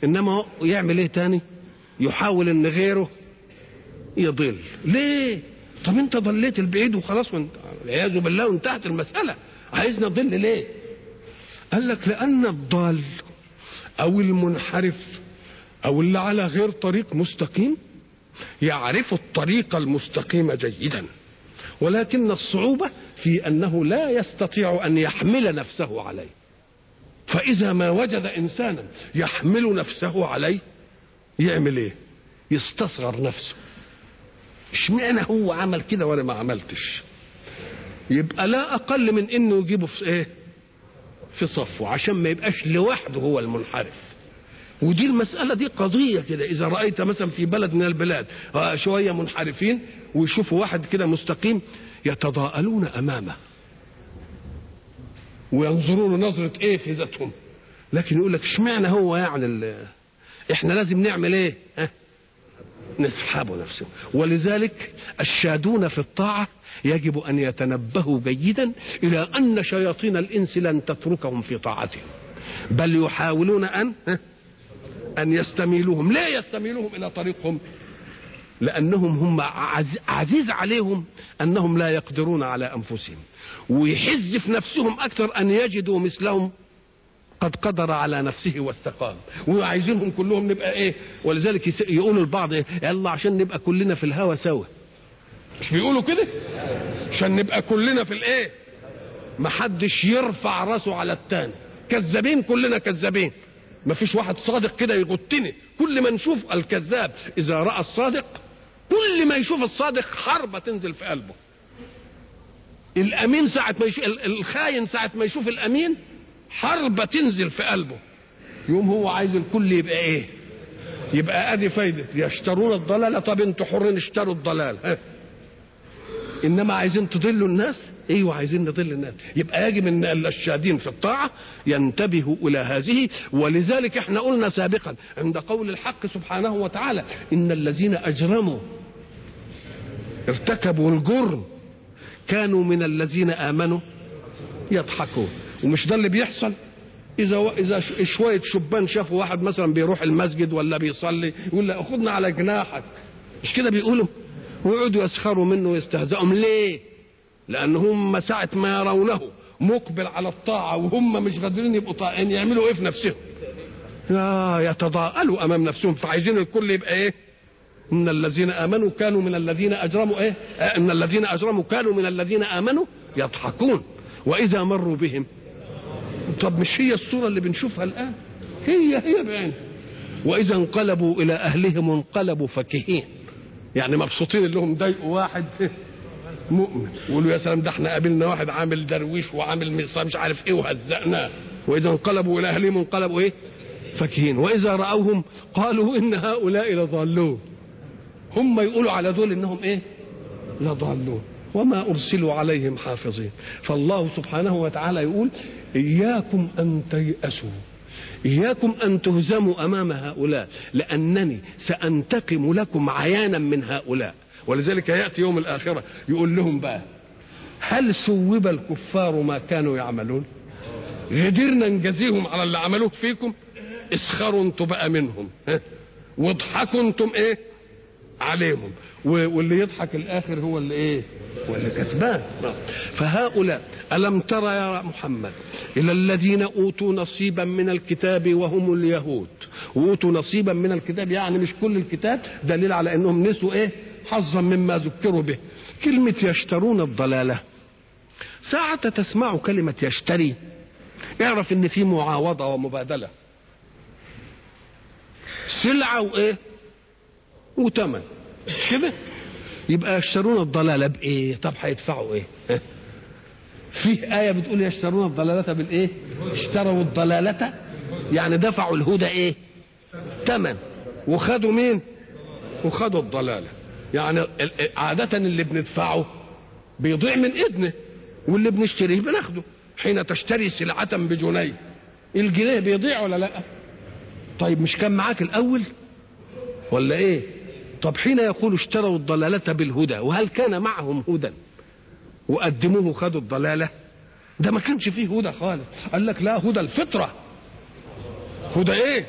انما هو يعمل ايه تاني يحاول ان غيره يضل ليه طب انت ضليت البعيد وخلاص وانت والعياذ بالله وانتهت المساله عايزنا نضل ليه قال لك لان الضال او المنحرف او اللي على غير طريق مستقيم يعرف الطريق المستقيم جيدا ولكن الصعوبه في انه لا يستطيع ان يحمل نفسه عليه فاذا ما وجد انسانا يحمل نفسه عليه يعمل ايه يستصغر نفسه اشمعنى هو عمل كده وانا ما عملتش يبقى لا اقل من انه يجيبه في ايه في صفه عشان ما يبقاش لوحده هو المنحرف ودي المسألة دي قضية كده إذا رأيت مثلا في بلد من البلاد آه شوية منحرفين ويشوفوا واحد كده مستقيم يتضاءلون أمامه وينظرون نظرة إيه في ذاتهم لكن يقول لك اشمعنى هو يعني ال- احنا لازم نعمل ايه ها؟ نسحبه نفسه ولذلك الشادون في الطاعة يجب أن يتنبهوا جيدا إلى أن شياطين الإنس لن تتركهم في طاعتهم بل يحاولون أن ها؟ أن يستميلوهم لا يستميلوهم إلى طريقهم لأنهم هم عز- عزيز عليهم أنهم لا يقدرون على أنفسهم ويحز في نفسهم أكثر أن يجدوا مثلهم قد قدر على نفسه واستقام وعايزينهم كلهم نبقى ايه ولذلك يس- يقولوا البعض إيه؟ يلا عشان نبقى كلنا في الهوى سوا مش بيقولوا كده عشان نبقى كلنا في الايه ما حدش يرفع راسه على التاني كذابين كلنا كذابين ما فيش واحد صادق كده يغتني كل ما نشوف الكذاب اذا راى الصادق كل ما يشوف الصادق حربه تنزل في قلبه الامين ساعه ما يشوف الخاين ساعه ما يشوف الامين حربة تنزل في قلبه يوم هو عايز الكل يبقى ايه يبقى ادي فايدة يشترون الضلالة طب انتوا حرين اشتروا الضلال ها. انما عايزين تضلوا الناس ايوه عايزين نضل الناس يبقى يجب ان الشادين في الطاعة ينتبهوا الى هذه ولذلك احنا قلنا سابقا عند قول الحق سبحانه وتعالى ان الذين اجرموا ارتكبوا الجرم كانوا من الذين امنوا يضحكون ومش ده اللي بيحصل اذا و... اذا ش... شويه شبان شافوا واحد مثلا بيروح المسجد ولا بيصلي يقول له خدنا على جناحك مش كده بيقولوا ويقعدوا يسخروا منه ويستهزئوا ليه لان هم ساعه ما يرونه مقبل على الطاعه وهم مش قادرين يبقوا طائعين يعملوا ايه في نفسهم يا يتضاءلوا امام نفسهم فعايزين الكل يبقى ايه ان الذين امنوا كانوا من الذين اجرموا ايه آه، ان الذين اجرموا كانوا من الذين امنوا يضحكون واذا مروا بهم طب مش هي الصوره اللي بنشوفها الان هي هي بعين واذا انقلبوا الى اهلهم انقلبوا فكهين يعني مبسوطين اللي هم ضايقوا واحد مؤمن يقولوا يا سلام ده احنا قابلنا واحد عامل درويش وعامل مصاب مش عارف ايه وهزقناه واذا انقلبوا الى اهلهم انقلبوا ايه فكهين واذا راوهم قالوا ان هؤلاء لضالون هم يقولوا على دول انهم ايه لضالون وما ارسلوا عليهم حافظين فالله سبحانه وتعالى يقول اياكم ان تيأسوا اياكم ان تهزموا امام هؤلاء لانني سانتقم لكم عيانا من هؤلاء ولذلك ياتي يوم الاخره يقول لهم بقى هل سوب الكفار ما كانوا يعملون قدرنا نجازيهم على اللي عملوه فيكم اسخروا انتم بقى منهم ها؟ واضحكوا انتم ايه عليهم و- واللي يضحك الاخر هو اللي ايه هو اللي كسبان نعم. فهؤلاء الم ترى يا محمد الى الذين اوتوا نصيبا من الكتاب وهم اليهود واوتوا نصيبا من الكتاب يعني مش كل الكتاب دليل على انهم نسوا ايه حظا مما ذكروا به كلمه يشترون الضلاله ساعة تسمع كلمة يشتري اعرف ان في معاوضة ومبادلة سلعة وايه وتمن مش كده يبقى يشترون الضلالة بايه طب هيدفعوا ايه ها؟ فيه آية بتقول يشترون الضلالة بالايه اشتروا الضلالة يعني دفعوا الهدى ايه تمن وخدوا مين وخدوا الضلالة يعني ال- ال- عادة اللي بندفعه بيضيع من ايدنا واللي بنشتريه بناخده حين تشتري سلعة بجنيه الجنيه بيضيع ولا لا طيب مش كان معاك الاول ولا ايه طب حين يقول اشتروا الضلالة بالهدى وهل كان معهم هدى وقدموه خدوا الضلالة ده ما كانش فيه هدى خالص قال لك لا هدى الفطرة هدى ايه